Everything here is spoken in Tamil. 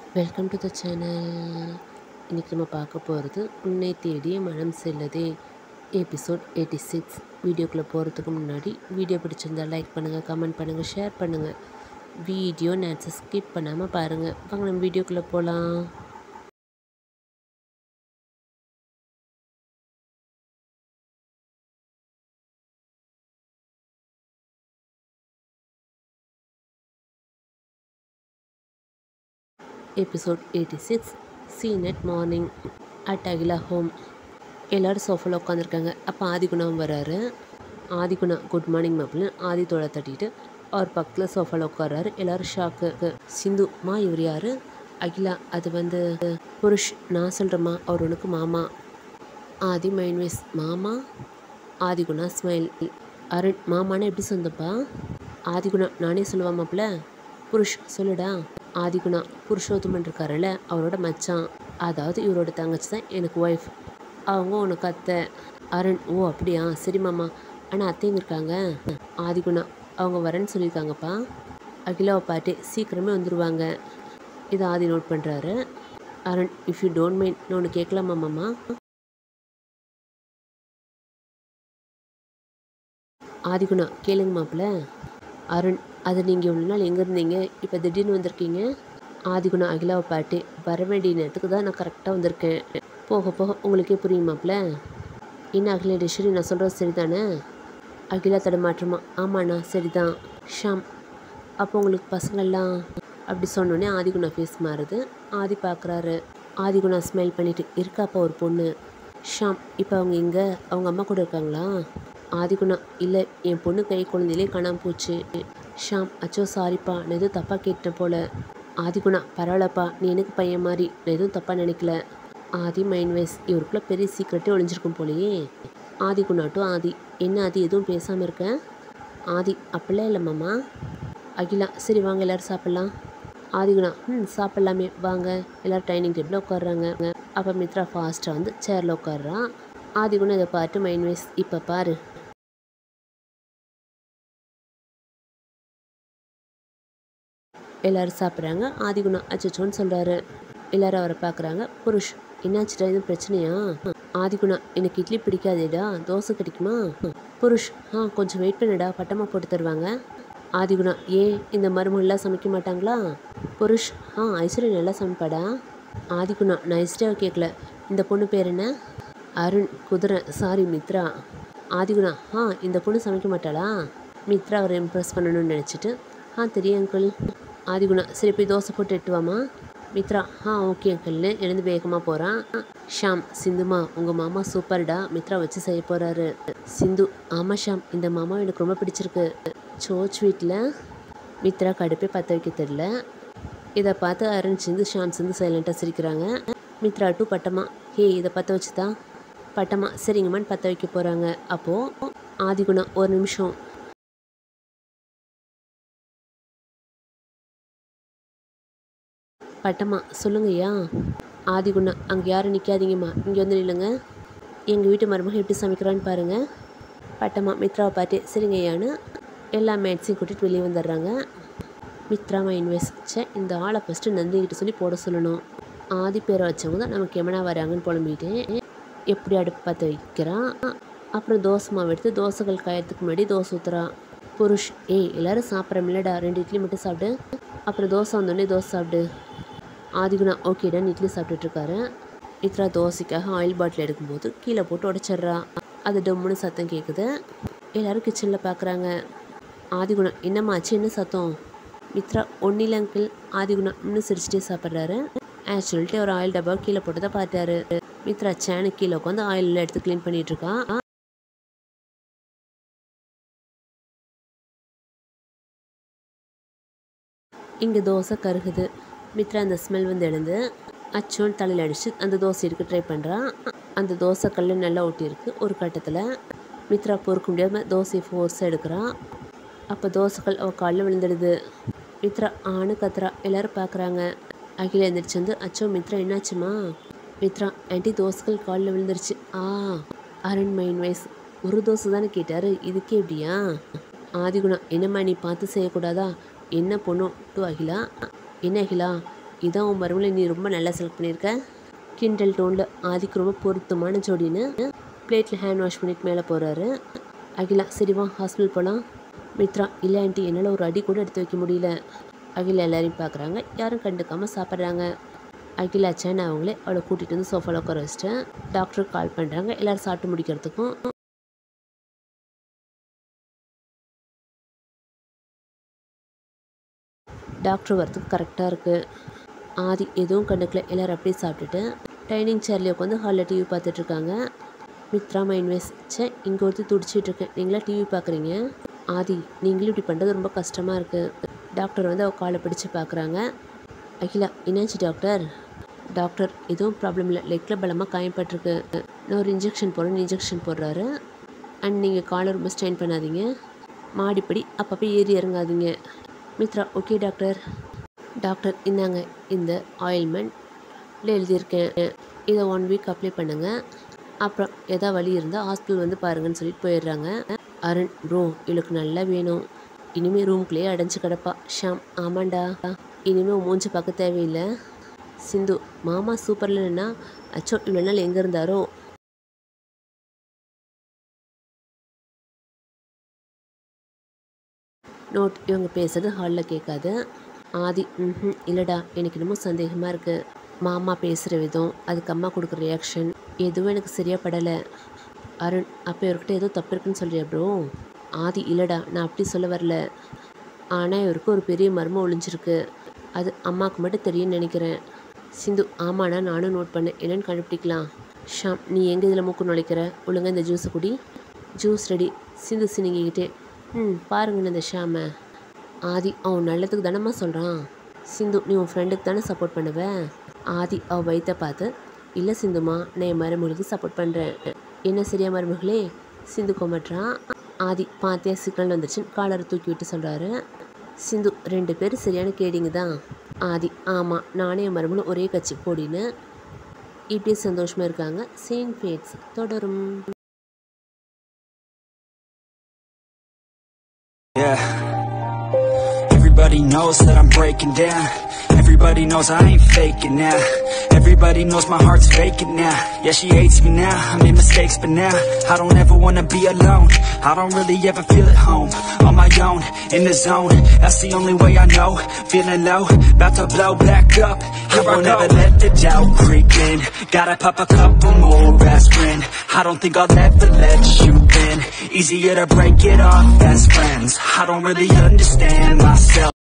வெல்கம் டு த சேனல் இன்றைக்கி நம்ம பார்க்க போகிறது உன்னை தேடிய மனம் செல்லதே எபிசோட் எயிட்டி சிக்ஸ் வீடியோக்குள்ளே போகிறதுக்கு முன்னாடி வீடியோ பிடிச்சிருந்தா லைக் பண்ணுங்கள் கமெண்ட் பண்ணுங்கள் ஷேர் பண்ணுங்கள் வீடியோ நேரத்தை ஸ்கிப் பண்ணாமல் பாருங்கள் வாங்க நம்ம வீடியோக்குள்ளே போகலாம் episode eighty six scene at morning at Akila home எல்லோரும் சோஃபாவில் உட்காந்துருக்காங்க அப்போ ஆதிகுணம் வராரு ஆதிகுணா குட் மார்னிங் மாப்பிள்னு ஆதி தோலை தட்டிட்டு அவர் பக்கத்தில் சோஃபாவில் உட்காராரு எல்லோரும் ஷாக்கு சிந்து மா இவர் யார் அகிலா அது வந்து புருஷ் நான் சொல்கிறேம்மா அவர் உனக்கு மாமா ஆதி மைன்வேஸ் மாமா ஆதிகுணா ஸ்மைல் அருண் மாமான்னு எப்படி சொந்தப்பா ஆதிகுணா நானே சொல்லுவா மாப்பிள்ள புருஷ் சொல்லுடா ஆதிகுணா புருஷோத்தமன் இருக்காருல்ல அவரோட மச்சான் அதாவது இவரோட தங்கச்சி தான் எனக்கு ஒய்ஃப் அவங்க உனக்கு அத்தை அருண் ஓ அப்படியா சரி மாமா ஆனால் அத்தை எங்கே இருக்காங்க ஆதிகுணா அவங்க வரேன்னு சொல்லியிருக்காங்கப்பா அகிலாவை பாட்டு சீக்கிரமே வந்துடுவாங்க இதை ஆதி நோட் பண்ணுறாரு Arun if you don't mind நான் ஒன்று கேட்கலாமா மாமா ஆதிகுணா கேளுங்க மாப்பிள்ள அருண் அது நீங்கள் இவ்வளோ நாள் எங்கே இருந்தீங்க இப்போ திடீர்னு வந்திருக்கீங்க ஆதிகுணா அகிலாவை பாட்டு வர வேண்டிய நேரத்துக்கு தான் நான் கரெக்டாக வந்திருக்கேன் போக போக உங்களுக்கே புரியும் மாப்பிள்ள என்ன அகிலேஸ்வரி நான் சொல்கிறது சரிதானே அகிலா தடமாற்றமா ஆமாண்ணா சரிதான் ஷாம் அப்போ உங்களுக்கு பசங்கள்லாம் அப்படி சொன்னோடனே ஆதிகுணா ஃபேஸ் மாறுது ஆதி பார்க்குறாரு ஆதிகுணா ஸ்மைல் பண்ணிட்டு இருக்காப்பா ஒரு பொண்ணு ஷாம் இப்போ அவங்க இங்கே அவங்க அம்மா கூட இருக்காங்களா ஆதிகுணா இல்லை என் பொண்ணு கை குழந்தையிலே காணாமல் போச்சு ஷாம் அச்சோ சாரிப்பா நான் எதுவும் தப்பாக கேட்டேன் போல ஆதிகுணா பரவாயில்லப்பா நீ எனக்கு பையன் மாதிரி நான் எதுவும் தப்பாக நினைக்கல ஆதி மைண்ட் வைஸ் இவருக்குள்ள பெரிய சீக்கிரட்டே ஒளிஞ்சிருக்கும் போலயே ஆதிகுணாட்டும் ஆதி என்ன ஆதி எதுவும் பேசாமல் இருக்க ஆதி அப்படிலாம் இல்லை மாமா அகிலா சரி வாங்க எல்லோரும் சாப்பிட்லாம் ஆதிகுணா ம் சாப்பிட்லாமே வாங்க எல்லோரும் டைனிங் டேபிளில் உட்காடுறாங்க அப்போ மித்ரா ஃபாஸ்ட்டாக வந்து சேரில் உட்காடுறான் ஆதிகுணம் இதை பார்த்து மைண்ட் வைஸ் இப்போ பாரு எல்லோரும் சாப்பிட்றாங்க ஆதிகுணம் அச்சோன்னு சொல்கிறாரு எல்லாரும் அவரை பார்க்குறாங்க புருஷ் என்னாச்சுடா எதுவும் பிரச்சனையா ஆதிகுணா எனக்கு இட்லி பிடிக்காதேடா தோசை கிடைக்குமா புருஷ் ஆ கொஞ்சம் வெயிட் பண்ணுடா பட்டமாக போட்டு தருவாங்க ஆதிகுணா ஏன் இந்த மருமகள்லாம் சமைக்க மாட்டாங்களா புருஷ் ஆ ஐஸ்வர்யா நல்லா சமைப்பாடா ஆதிகுணா நான் ஐஸ்வர்யாவை கேட்கல இந்த பொண்ணு பேர் என்ன அருண் குதிரை சாரி மித்ரா ஆதிகுணா ஆ இந்த பொண்ணு சமைக்க மாட்டாளா மித்ரா அவரை இம்ப்ரெஸ் பண்ணணும்னு நினச்சிட்டு ஆ தெரியும் அங்கிள் ஆதிகுணா சரி போய் தோசை போட்டு எட்டுவாமா மித்ரா ஆ ஓகே அங்கிள்னு எழுந்து வேகமாக போகிறான் ஷாம் சிந்துமா உங்கள் மாமா சூப்பர்டா மித்ரா வச்சு செய்ய போகிறாரு சிந்து ஆமாம் ஷாம் இந்த மாமா எனக்கு ரொம்ப பிடிச்சிருக்கு சோச் வீட்டில் மித்ரா கடுப்பே பற்ற வைக்க தெரில இதை பார்த்து அருண் சிந்து ஷாம் சிந்து சைலண்ட்டாக சிரிக்கிறாங்க மித்ரா டூ பட்டமா ஹே இதை பற்ற வச்சு தான் பட்டமா சரிங்கம்மான்னு பற்ற வைக்க போகிறாங்க அப்போது ஆதிகுணம் ஒரு நிமிஷம் பட்டம்மா சொல்லுங்கய்யா ஆதிகுணா அங்கே யாரும் நிற்காதீங்கம்மா இங்கே வந்து நில்லுங்க எங்கள் வீட்டு மருமகன் எப்படி சமைக்கிறான்னு பாருங்கள் பட்டம்மா மித்ராவை பார்த்து சரிங்கய்யான்னு எல்லா மேட்ஸையும் கூட்டிகிட்டு வெளியே வந்துடுறாங்க மித்ராமா இன்வெஸ்ட் சே இந்த ஆளை ஃபஸ்ட்டு நந்திக்கிட்ட சொல்லி போட சொல்லணும் ஆதி பேரை வச்சவங்க தான் நமக்கு எமனா வராங்கன்னு புலம்பிட்டேன் எப்படி அடுப்பு பார்த்து வைக்கிறான் அப்புறம் தோசை மாவு எடுத்து தோசைகள் காயறதுக்கு முன்னாடி தோசை ஊற்றுறான் புருஷ் ஏய் எல்லோரும் சாப்பிட்றமில்லடா ரெண்டு இட்லி மட்டும் சாப்பிடு அப்புறம் தோசை வந்தோடனே தோசை சாப்பிடு ஆதிகுணா ஓகேடா இட்லி சாப்பிட்டுட்ருக்காரு மித்ரா தோசைக்காக ஆயில் பாட்டில் எடுக்கும்போது கீழே போட்டு உடச்சிட்றா அது டம்முன்னு சத்தம் கேட்குது எல்லோரும் கிச்சனில் பார்க்குறாங்க ஆதிகுணம் என்னம்மா ஆச்சு என்ன சத்தம் மித்ரா ஒன்னில் அங்கிள் ஆதிகுணம் இன்னும் சிரிச்சிட்டே சாப்பிட்றாரு ஆக்சுவல்ட்டு ஒரு ஆயில் டப்பா கீழே போட்டு தான் பார்த்தாரு மித்ரா சேனு கீழே உட்காந்து ஆயிலில் எடுத்து க்ளீன் பண்ணிகிட்ருக்கான் இங்கே தோசை கருகுது மித்ரா அந்த ஸ்மெல் வந்து எழுந்து அச்சோன் தலையில் அடித்து அந்த தோசை எடுக்க ட்ரை பண்ணுறான் அந்த தோசை கல் நல்லா ஒட்டியிருக்கு ஒரு கட்டத்தில் மித்ரா பொறுக்க முடியாமல் தோசையை ஃபோர்ஸாக எடுக்கிறான் அப்போ தோசைகள் அவள் காலில் விழுந்துடுது மித்ரா ஆணு கத்துறா எல்லோரும் பார்க்குறாங்க அகில எழுந்திரிச்சு வந்து அச்சோ மித்ரா என்னாச்சுமா மித்ரா ஆன்ட்டி தோசைகள் காலில் விழுந்துருச்சு ஆ அருண் மைண்ட் வைஸ் ஒரு தோசை தானே கேட்டார் இதுக்கே எப்படியா ஆதிகுணம் என்னம்மா நீ பார்த்து செய்யக்கூடாதா என்ன பொண்ணும் டு அகிலா என்ன அகிலா இதான் உன் மருமகளை நீ ரொம்ப நல்லா செலக்ட் பண்ணியிருக்க கிண்டல் டோனில் ஆதிக்கு ரொம்ப பொருத்தமான ஜோடின்னு பிளேட்டில் ஹேண்ட் வாஷ் பண்ணிட்டு மேலே போகிறாரு அகிலா சரி வா ஹாஸ்பிட்டல் போகலாம் மித்ரா இல்லை ஆண்டி என்னால் ஒரு அடி கூட எடுத்து வைக்க முடியல அகிலா எல்லாரையும் பார்க்குறாங்க யாரும் கண்டுக்காமல் சாப்பிட்றாங்க அகிலா சேன் அவங்களே அவளை கூட்டிகிட்டு வந்து சோஃபாவில் உட்கார வச்சிட்டேன் டாக்டருக்கு கால் பண்ணுறாங்க எல்லோரும் சாப்பிட்டு முடிக்கிறதுக்கும் டாக்டர் வரத்துக்கு கரெக்டாக இருக்குது ஆதி எதுவும் கண்டுக்கல எல்லோரும் அப்படியே சாப்பிட்டுட்டு டைனிங் சேர்லேயே உட்காந்து ஹாலில் டிவி பார்த்துட்ருக்காங்க மித்ரா மைண்ட் வேஸ் சே இங்கே ஒருத்தர் துடிச்சிட்டு இருக்கேன் நீங்களா டிவி பார்க்குறீங்க ஆதி நீங்களும் இப்படி பண்ணுறது ரொம்ப கஷ்டமாக இருக்குது டாக்டர் வந்து அவ காலை பிடிச்சு பார்க்குறாங்க அகிலா என்னாச்சு டாக்டர் டாக்டர் எதுவும் ப்ராப்ளம் இல்லை லெக்கில் பலமாக காயப்பட்டிருக்கு நான் ஒரு இன்ஜெக்ஷன் போடுறேன் இன்ஜெக்ஷன் போடுறாரு அண்ட் நீங்கள் காலை ரொம்ப ஸ்ட்ரெயின் பண்ணாதீங்க மாடிப்படி அப்பப்போ ஏறி இறங்காதீங்க மித்ரா ஓகே டாக்டர் டாக்டர் இந்தாங்க இந்த ஆயில்மெண்ட்டில் எழுதியிருக்கேன் இதை ஒன் வீக் அப்ளை பண்ணுங்கள் அப்புறம் எதா வலி இருந்தால் ஹாஸ்பிட்டல் வந்து பாருங்கன்னு சொல்லிட்டு போயிடுறாங்க அருண் ப்ரோ இவளுக்கு நல்லா வேணும் இனிமேல் ரூம்குள்ளேயே அடைஞ்சு கிடப்பா ஷாம் ஆமாண்டா இனிமேல் மூஞ்சி பார்க்க தேவையில்லை சிந்து மாமா சூப்பரில் இல்லைன்னா அச்சோ இவ்வளோ நாள் எங்கே இருந்தாரோ நோட் இவங்க பேசுறது ஹாலில் கேட்காது ஆதி ம் இல்லைடா எனக்கு என்னமோ சந்தேகமாக இருக்குது மாமா பேசுகிற விதம் அதுக்கு அம்மா கொடுக்குற ரியாக்ஷன் எதுவும் எனக்கு சரியாக படலை அருண் அப்போ இவர்கிட்ட ஏதோ தப்பு இருக்குன்னு சொல்கிறியா ப்ரோ ஆதி இல்லைடா நான் அப்படி சொல்ல வரல ஆனால் இவருக்கு ஒரு பெரிய மர்மம் ஒளிஞ்சிருக்கு அது அம்மாவுக்கு மட்டும் தெரியும்னு நினைக்கிறேன் சிந்து ஆமாண்ணா நானும் நோட் பண்ணேன் என்னென்னு கண்டுபிடிக்கலாம் ஷாம் நீ எங்கே இதில் மூக்கு நுழைக்கிற ஒழுங்கா இந்த ஜூஸை குடி ஜூஸ் ரெடி சிந்து சினிங்கிக்கிட்டே ம் பாருங்கண்ணு இந்த ஷாமை ஆதி அவன் நல்லதுக்கு தானம்மா சொல்கிறான் சிந்து நீ உன் ஃப்ரெண்டுக்கு தானே சப்போர்ட் பண்ணுவ ஆதி அவள் வயிற்ற பார்த்து இல்லை சிந்துமா நான் என் மருமகளுக்கு சப்போர்ட் பண்ணுறேன் என்ன சரியா மருமகளே சிந்து கொமட்டுறான் ஆதி பாத்தியா சிக்கல் வந்துருச்சுன்னு காலரை தூக்கி விட்டு சொல்கிறாரு சிந்து ரெண்டு பேரும் சரியான கேடிங்க தான் ஆதி ஆமாம் நானே என் மருமகளும் ஒரே கட்சி போடின்னு இப்படியே சந்தோஷமாக இருக்காங்க சேம் ஃபேட்ஸ் தொடரும் Yeah. Everybody knows that I'm breaking down. Everybody knows I ain't faking now. Everybody knows my heart's vacant now. Yeah, she hates me now. I made mistakes, but now I don't ever wanna be alone. I don't really ever feel at home. On my own, in the zone. That's the only way I know. Feeling low, about to blow back up. I won't ever let the doubt creep in. Gotta pop a couple more aspirin. I don't think I'll ever let you in. Easier to break it off best friends. I don't really understand myself.